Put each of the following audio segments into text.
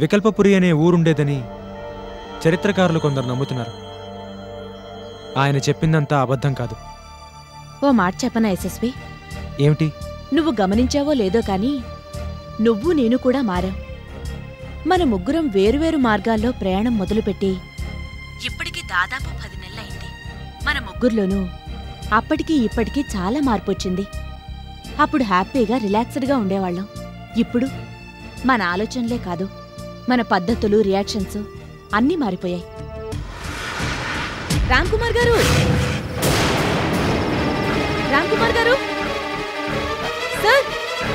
వికల్పపురి అనే ఊరుండేదని చరిత్రకారులు కొందరు నమ్ముతున్నారు ఆయన చెప్పిందంతా అబద్ధం కాదు ఓ మాట చెప్పనా యశస్వి ఏమిటి నువ్వు గమనించావో లేదో కాని నువ్వు నేను కూడా మారాం మన ముగ్గురం వేరువేరు మార్గాల్లో ప్రయాణం మొదలుపెట్టి ఇప్పటికి దాదాపు పది నెలలైంది మన ముగ్గురులోనూ అప్పటికి ఇప్పటికీ చాలా మార్పు వచ్చింది అప్పుడు హ్యాపీగా రిలాక్స్డ్గా ఉండేవాళ్ళం ఇప్పుడు మన ఆలోచనలే కాదు మన పద్ధతులు రియాక్షన్స్ అన్నీ మారిపోయాయి రామ్ కుమార్ గారు రామ్ కుమార్ గారు సార్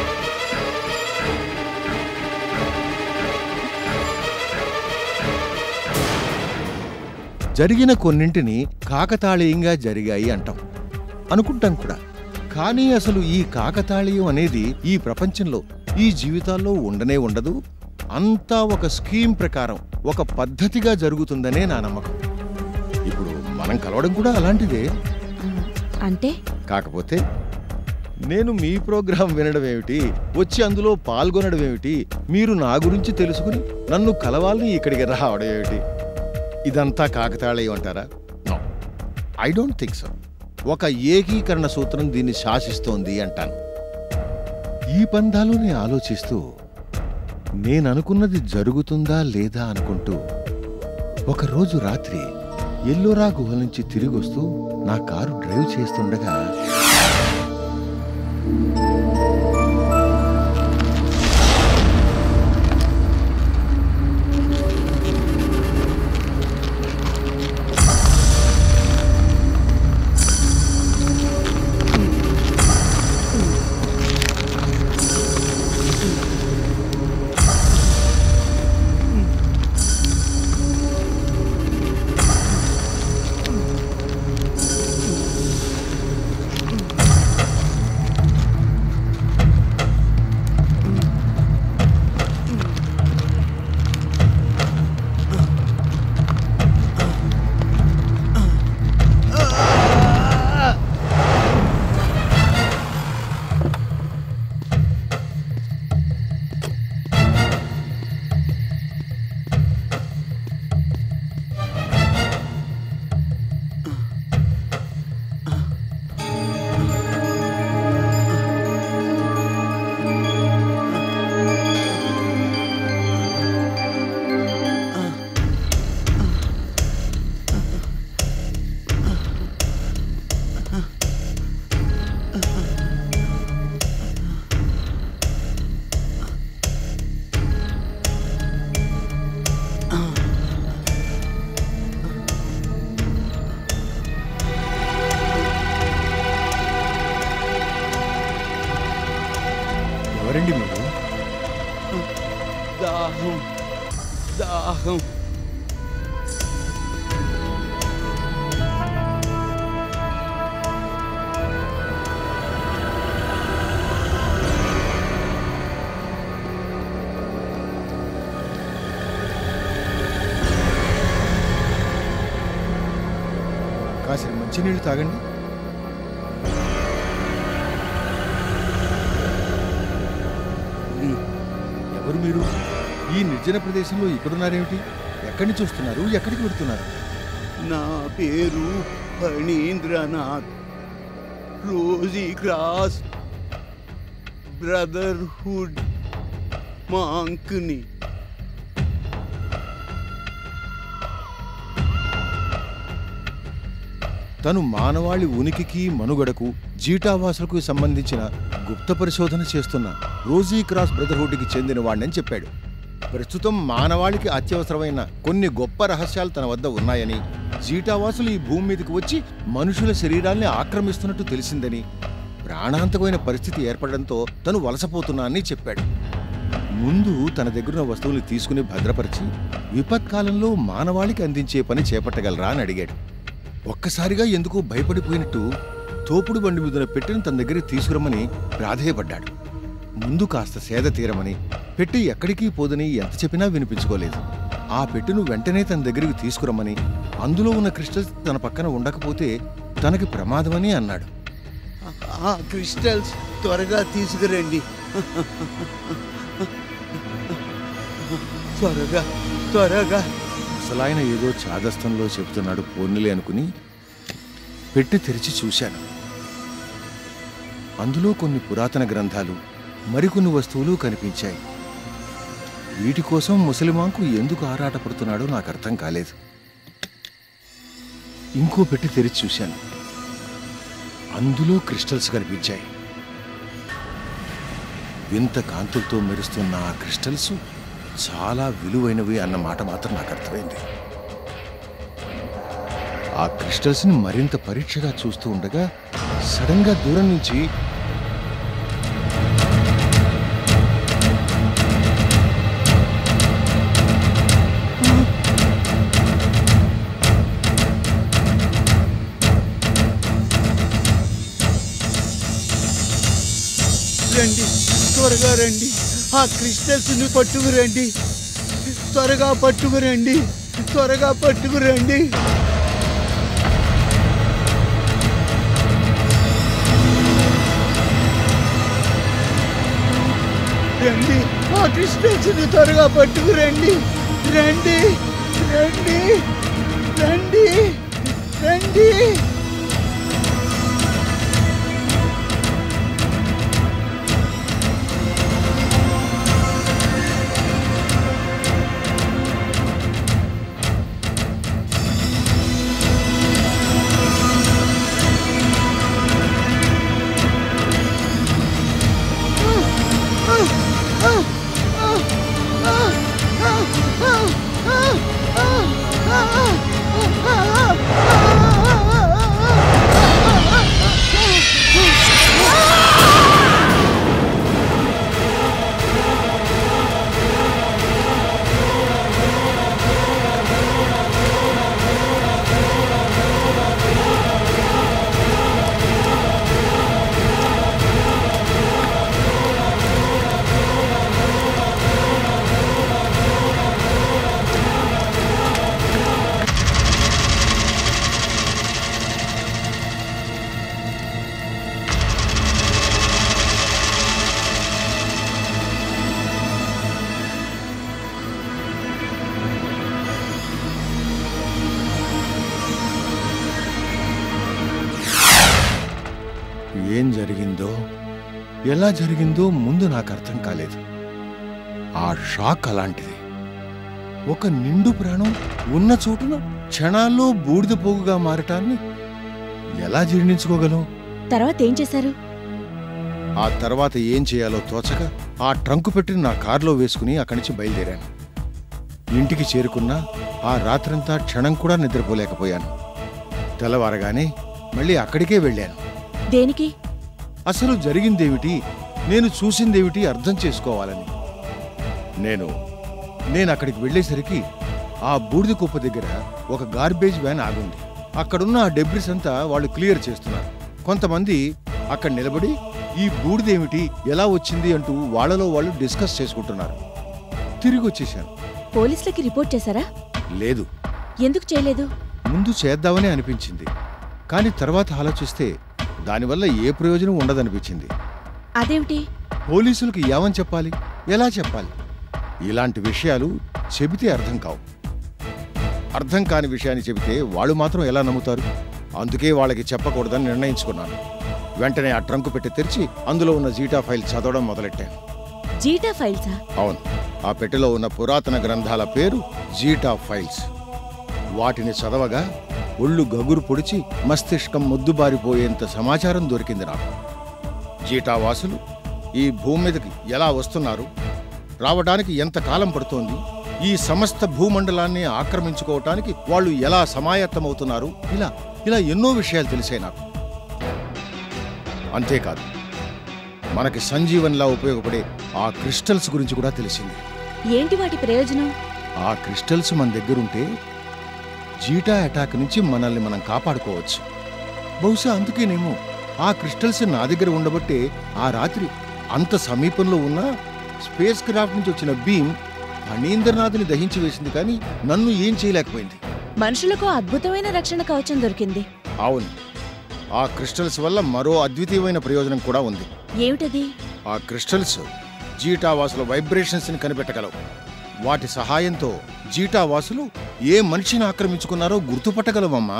జరిగిన కొన్నింటిని కాకతాళీయంగా జరిగాయి అంటాం అనుకుంటాం కూడా కానీ అసలు ఈ కాకతాళీయం అనేది ఈ ప్రపంచంలో ఈ జీవితాల్లో ఉండనే ఉండదు అంతా ఒక స్కీమ్ ప్రకారం ఒక పద్ధతిగా జరుగుతుందనే నా నమ్మకం ఇప్పుడు మనం కలవడం కూడా అలాంటిదే అంటే కాకపోతే నేను మీ ప్రోగ్రాం వినడం ఏమిటి వచ్చి అందులో పాల్గొనడం ఏమిటి మీరు నా గురించి తెలుసుకుని నన్ను కలవాలని ఇక్కడికి రావడం ఏమిటి ఇదంతా కాకతాళీయం అంటారా no I don't think so ఒక ఏకీకరణ సూత్రం దీన్ని శాసిస్తోంది అంటాను ఈ పందాలోనే ఆలోచిస్తూ నేననుకున్నది జరుగుతుందా లేదా అనుకుంటూ ఒకరోజు రాత్రి ఎల్లోరా గుహ నుంచి తిరిగొస్తూ నా కారు డ్రైవ్ చేస్తుండగా ఎవరండి మీరు దాహం దాహం కాసిన మంచినీళ్ళు తాగండి ఎవరు మీరు ఈ నిర్జన ప్రదేశంలో ఇక్కడున్నారేమిటి ఎక్కడి నుంచి వస్తున్నారు ఎక్కడికి వెళ్తున్నారు నా పేరు ఫణీంద్రనాథ్ రోజీ క్రాస్ బ్రదర్హుడ్ మాంక్ని తను మానవాళి ఉనికికి మనుగడకు జీటావాసులకు సంబంధించిన గుప్త పరిశోధన చేస్తున్న రోజీ క్రాస్ బ్రదర్హుడ్కి చెందిన వాడిని చెప్పాడు ప్రస్తుతం మానవాళికి అత్యవసరమైన కొన్ని గొప్ప రహస్యాలు తన వద్ద ఉన్నాయని జీటావాసులు ఈ భూమి మీదకి వచ్చి మనుషుల శరీరాల్ని ఆక్రమిస్తున్నట్టు తెలిసిందని ప్రాణాంతకమైన పరిస్థితి ఏర్పడడంతో తను వలసపోతున్నా అని చెప్పాడు ముందు తన దగ్గరున్న వస్తువుల్ని తీసుకుని భద్రపరిచి విపత్కాలంలో మానవాళికి అందించే పని చేపట్టగలరా అని అడిగాడు ఒక్కసారిగా ఎందుకో భయపడిపోయినట్టు తోపుడు బండి మీద పెట్టిన తన దగ్గరికి తీసుకురమ్మని ప్రాధేయపడ్డాడు ముందు కాస్త సేద తీరమని పెట్టి ఎక్కడికి పోదని ఎంత చెప్పినా వినిపించుకోలేదు ఆ పెట్టెను వెంటనే తన దగ్గరికి తీసుకురమ్మని అందులో ఉన్న క్రిస్టల్స్ తన పక్కన ఉండకపోతే తనకి ప్రమాదమని అన్నాడు ఆ క్రిస్టల్స్ త్వరగా తీసుకురండి త్వరగా త్వరగా అసలాయన ఏదో చాదస్తంలో చెబుతున్నాడు పోన్నిలే అనుకుని పెట్టి తెరిచి చూశాను అందులో కొన్ని పురాతన గ్రంథాలు మరికొన్ని వస్తువులు కనిపించాయి వీటి కోసం ముసలిమాంకు ఎందుకు ఆరాటపడుతున్నాడో నాకు అర్థం కాలేదు ఇంకో పెట్టి తెరిచి చూశాను అందులో క్రిస్టల్స్ కనిపించాయి వింత కాంతులతో మెరుస్తున్న ఆ క్రిస్టల్స్ చాలా విలువైనవి అన్న మాట మాత్రం నాకు అర్థమైంది ఆ క్రిస్టల్స్ని మరింత పరీక్షగా చూస్తూ ఉండగా సడన్గా దూరం నుంచి రండి త్వరగా రండి ఆ క్రిస్టల్స్ ని పట్టుకురండి త్వరగా పట్టుకురండి త్వరగా పట్టుకురండి రండి ఆ క్రిస్టల్స్ ని త్వరగా పట్టుకురండి రండి రండి రండి రండి ఏం జరిగిందో ఎలా జరిగిందో ముందు నాకు అర్థం కాలేదు ఆ షాక్ అలాంటిది ఒక నిండు ప్రాణం ఉన్న చోటున క్షణాల్లో బూడిద పోగుగా మారటాన్ని ఎలా జీర్ణించుకోగలం తర్వాత ఏం చేశారు ఆ తర్వాత ఏం చేయాలో తోచక ఆ ట్రంకు పెట్టి నా కారులో వేసుకుని అక్కడి నుంచి బయలుదేరాను ఇంటికి చేరుకున్నా ఆ రాత్రంతా క్షణం కూడా నిద్రపోలేకపోయాను తెల్లవారగానే మళ్ళీ అక్కడికే వెళ్ళాను దేనికి అసలు జరిగిందేమిటి నేను చూసిందేమిటి అర్థం చేసుకోవాలని నేను నేను అక్కడికి వెళ్ళేసరికి ఆ బూడిద కుప్ప దగ్గర ఒక గార్బేజ్ వ్యాన్ ఆగుంది అక్కడున్న ఆ డెబ్రిస్ అంతా వాళ్ళు క్లియర్ చేస్తున్నారు కొంతమంది అక్కడ నిలబడి ఈ బూడిదేమిటి ఎలా వచ్చింది అంటూ వాళ్ళలో వాళ్ళు డిస్కస్ చేసుకుంటున్నారు తిరిగి వచ్చేశాను పోలీసులకి రిపోర్ట్ చేశారా లేదు ఎందుకు చేయలేదు ముందు చేద్దామని అనిపించింది కానీ తర్వాత ఆలోచిస్తే దానివల్ల ఏ ప్రయోజనం ఉండదనిపించింది అదేమిటి పోలీసులకు ఏమని చెప్పాలి ఎలా చెప్పాలి ఇలాంటి విషయాలు చెబితే అర్థం కావు అర్థం కాని విషయాన్ని చెబితే వాళ్ళు మాత్రం ఎలా నమ్ముతారు అందుకే వాళ్ళకి చెప్పకూడదని నిర్ణయించుకున్నాను వెంటనే ఆ ట్రంకు పెట్టి తెరిచి అందులో ఉన్న జీటా ఫైల్ చదవడం మొదలెట్టాను జీటా ఫైల్సా అవును ఆ పెట్టెలో ఉన్న పురాతన గ్రంథాల పేరు జీటా ఫైల్స్ వాటిని చదవగా ఒళ్ళు గగురు పొడిచి మస్తిష్కం ముద్దుబారిపోయేంత సమాచారం దొరికింది నాకు జీటా వాసులు ఈ భూమి మీదకి ఎలా వస్తున్నారు రావడానికి ఎంత కాలం పడుతోంది ఈ సమస్త భూమండలాన్ని ఆక్రమించుకోవటానికి వాళ్ళు ఎలా సమాయత్తమవుతున్నారు ఇలా ఇలా ఎన్నో విషయాలు తెలిసాయి నాకు అంతేకాదు మనకి సంజీవన్లా ఉపయోగపడే ఆ క్రిస్టల్స్ గురించి కూడా తెలిసింది ఏంటి వాటి ప్రయోజనం ఆ క్రిస్టల్స్ మన దగ్గరుంటే జీటా అటాక్ నుంచి మనల్ని మనం కాపాడుకోవచ్చు బహుశా అందుకేనేమో ఆ క్రిస్టల్స్ నా దగ్గర ఉండబట్టే ఆ రాత్రి అంత సమీపంలో ఉన్న స్పేస్ క్రాఫ్ట్ నుంచి వచ్చిన బీమ్ ఫణీంద్రనాథ్ని దహించి వేసింది కానీ నన్ను ఏం చేయలేకపోయింది మనుషులకు అద్భుతమైన రక్షణ కవచం దొరికింది అవును ఆ క్రిస్టల్స్ వల్ల మరో అద్వితీయమైన ప్రయోజనం కూడా ఉంది ఏమిటది ఆ క్రిస్టల్స్ జీటావాసుల వైబ్రేషన్స్ని కనిపెట్టగలవు వాటి సహాయంతో జీటావాసులు ఏ మనిషిని ఆక్రమించుకున్నారో గుర్తుపట్టగలమమ్మా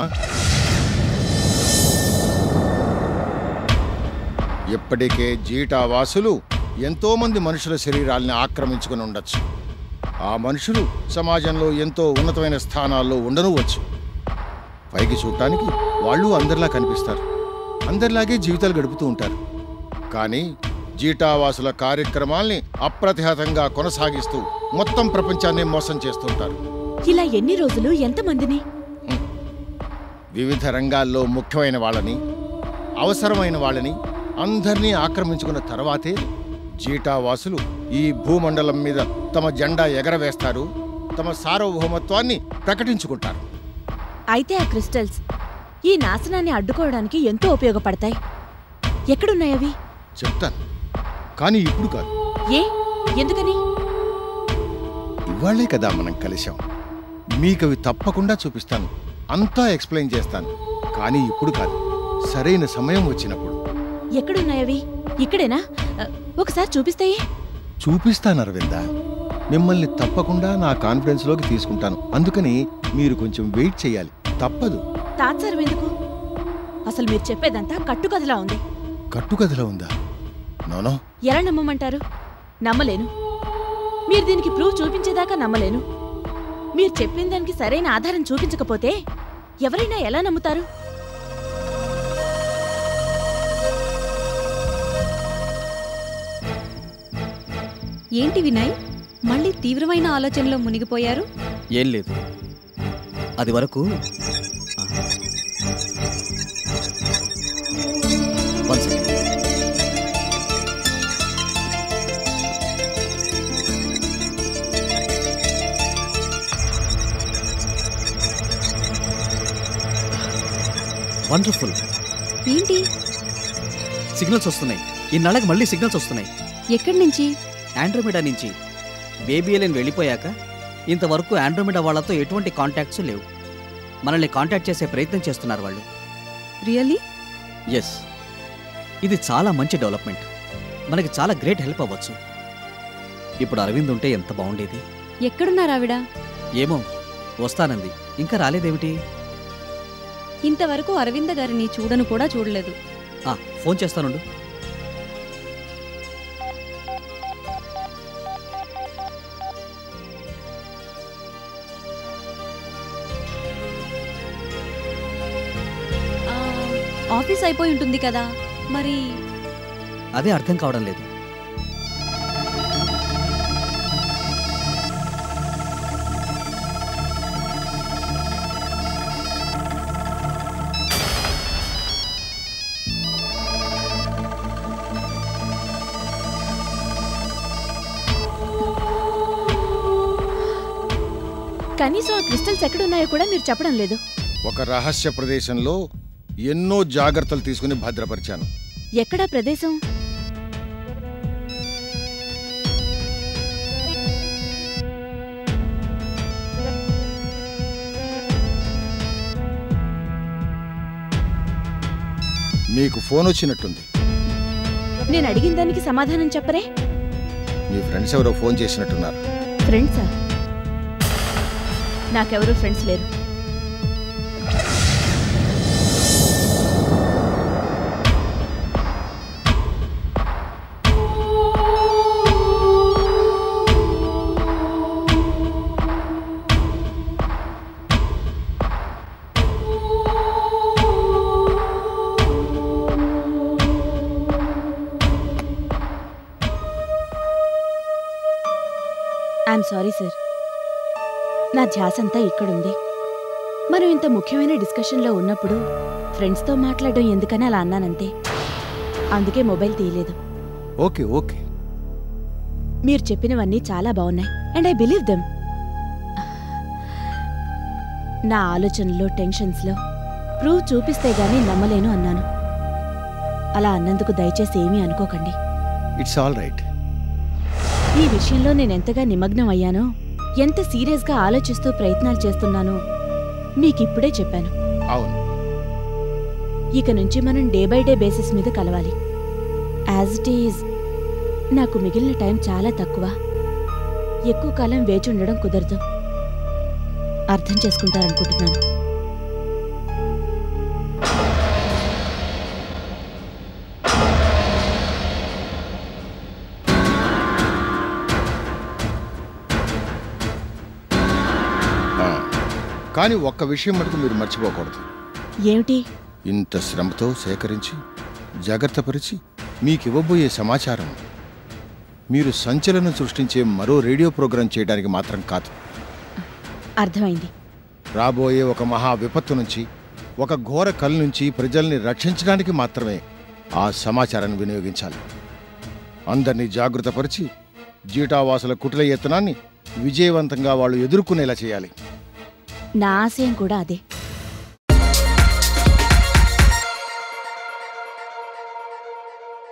ఇప్పటికే జీటావాసులు ఎంతో మంది మనుషుల శరీరాల్ని ఆక్రమించుకుని ఉండొచ్చు ఆ మనుషులు సమాజంలో ఎంతో ఉన్నతమైన స్థానాల్లో ఉండనువచ్చు పైకి చూడటానికి వాళ్ళు అందరిలా కనిపిస్తారు అందరిలాగే జీవితాలు గడుపుతూ ఉంటారు కానీ జీటావాసుల కార్యక్రమాల్ని అప్రతిహతంగా కొనసాగిస్తూ మొత్తం ప్రపంచాన్ని మోసం చేస్తుంటారు ఇలా ఎన్ని రోజులు ఎంతమందిని వివిధ రంగాల్లో ముఖ్యమైన వాళ్ళని అవసరమైన వాళ్ళని అందరినీ ఆక్రమించుకున్న తర్వాతే జీటావాసులు ఈ భూమండలం మీద తమ జెండా ఎగరవేస్తారు తమ సార్వభౌమత్వాన్ని ప్రకటించుకుంటారు అయితే ఆ క్రిస్టల్స్ ఈ నాశనాన్ని అడ్డుకోవడానికి ఎంతో ఉపయోగపడతాయి ఎక్కడున్నాయవి చెప్తాను కానీ ఇప్పుడు కాదు ఏ ఎందుకని ఇవాళ్లే కదా మనం కలిశాం మీకవి తప్పకుండా చూపిస్తాను అంతా ఎక్స్ప్లెయిన్ చేస్తాను కానీ ఇప్పుడు కాదు సరైన సమయం వచ్చినప్పుడు ఎక్కడున్నాయవి ఇక్కడేనా అ, ఒకసారి చూపిస్తాయే చూపిస్తాను అరవింద మిమ్మల్ని తప్పకుండా నా కాన్ఫిడెన్స్లోకి తీసుకుంటాను అందుకని మీరు కొంచెం వెయిట్ చేయాలి తప్పదు తాత్సారం ఎందుకు అసలు మీరు చెప్పేదంతా కట్టుకథలా ఉంది కట్టుకథలో ఉందా నోనో ఎలా నమ్మమంటారు నమ్మలేను మీరు దీనికి ప్రూఫ్ చూపించేదాకా నమ్మలేను మీరు చెప్పిన దానికి సరైన ఆధారం చూపించకపోతే ఎవరైనా ఎలా నమ్ముతారు ఏంటి వినయ్ మళ్ళీ తీవ్రమైన ఆలోచనలో మునిగిపోయారు ఏం లేదు అది వరకు వన్ సెకండ్ వండర్ఫుల్ ఏంటి సిగ్నల్స్ వస్తున్నాయి ఇన్నాళ్ళకి మళ్ళీ సిగ్నల్స్ వస్తున్నాయి ఎక్కడి నుంచి ఆండ్రోమిడా నుంచి బేబీఎల్ఎన్ వెళ్ళిపోయాక ఇంతవరకు ఆండ్రోమిడా వాళ్ళతో ఎటువంటి కాంటాక్ట్స్ లేవు మనల్ని కాంటాక్ట్ చేసే ప్రయత్నం చేస్తున్నారు వాళ్ళు రియల్లీ ఎస్ ఇది చాలా మంచి డెవలప్మెంట్ మనకి చాలా గ్రేట్ హెల్ప్ అవ్వచ్చు ఇప్పుడు అరవింద్ ఉంటే ఎంత బాగుండేది ఎక్కడున్నారు ఆవిడ ఏమో వస్తానంది ఇంకా రాలేదేమిటి ఇంతవరకు అరవింద గారిని చూడను కూడా చూడలేదు ఆ, ఫోన్ చేస్తానుండు ఆ, ఆఫీస్ అయిపోయి ఉంటుంది కదా మరి అదే అర్థం కావడం లేదు కనీసం ఆ క్రిస్టల్స్ ఎక్కడున్నాయో కూడా మీరు చెప్పడం లేదు ఒక రహస్య ప్రదేశంలో ఎన్నో జాగ్రత్తలు తీసుకుని భద్రపరిచాను ఎక్కడా ప్రదేశం మీకు ఫోన్ వచ్చినట్టుంది నేను అడిగిన దానికి సమాధానం చెప్పరే మీ ఫ్రెండ్స్ ఎవరో ఫోన్ చేసినట్టున్నారు ఫ్రెండ్సా నాకెవరూ ఫ్రెండ్స్ లేరు ఐఎమ్ సారీ సార్ నా ధ్యాసంతా ఇక్కడుంది మనం ఇంత ముఖ్యమైన డిస్కషన్లో ఉన్నప్పుడు ఫ్రెండ్స్తో మాట్లాడడం ఎందుకని అలా అన్నానంతే అందుకే మొబైల్ తీయలేదు ఓకే ఓకే మీరు చెప్పినవన్నీ చాలా బాగున్నాయి అండ్ ఐ బిలీవ్ దెమ్ నా ఆలోచనలో టెన్షన్స్లో ప్రూవ్ చూపిస్తే గానీ నమ్మలేను అన్నాను అలా అన్నందుకు దయచేసి ఏమీ అనుకోకండి ఇట్స్ ఆల్ రైట్ ఈ విషయంలో నేను ఎంతగా నిమగ్నం అయ్యానో ఎంత సీరియస్గా ఆలోచిస్తూ ప్రయత్నాలు చేస్తున్నానో మీకిప్పుడే చెప్పాను అవును ఇక నుంచి మనం డే బై డే బేసిస్ మీద కలవాలి యాజ్ ఇట్ ఈజ్ నాకు మిగిలిన టైం చాలా తక్కువ ఎక్కువ కాలం వేచి ఉండడం కుదరదు అర్థం చేసుకుంటారనుకుంటున్నాను ఆ, కానీ ఒక్క విషయం మటుకు మీరు మర్చిపోకూడదు ఏమిటి ఇంత శ్రమతో సేకరించి జాగ్రత్తపరిచి మీకు ఇవ్వబోయే సమాచారం మీరు సంచలనం సృష్టించే మరో రేడియో ప్రోగ్రాం చేయడానికి మాత్రం కాదు అర్థమైంది రాబోయే ఒక మహా విపత్తు నుంచి ఒక ఘోర కల్ నుంచి ప్రజల్ని రక్షించడానికి మాత్రమే ఆ సమాచారాన్ని వినియోగించాలి అందరినీ జాగృతపరిచి జీటావాసుల కుటుల యత్నాన్ని విజయవంతంగా వాళ్ళు ఎదుర్కొనేలా చేయాలి నా ఆశయం కూడా అదే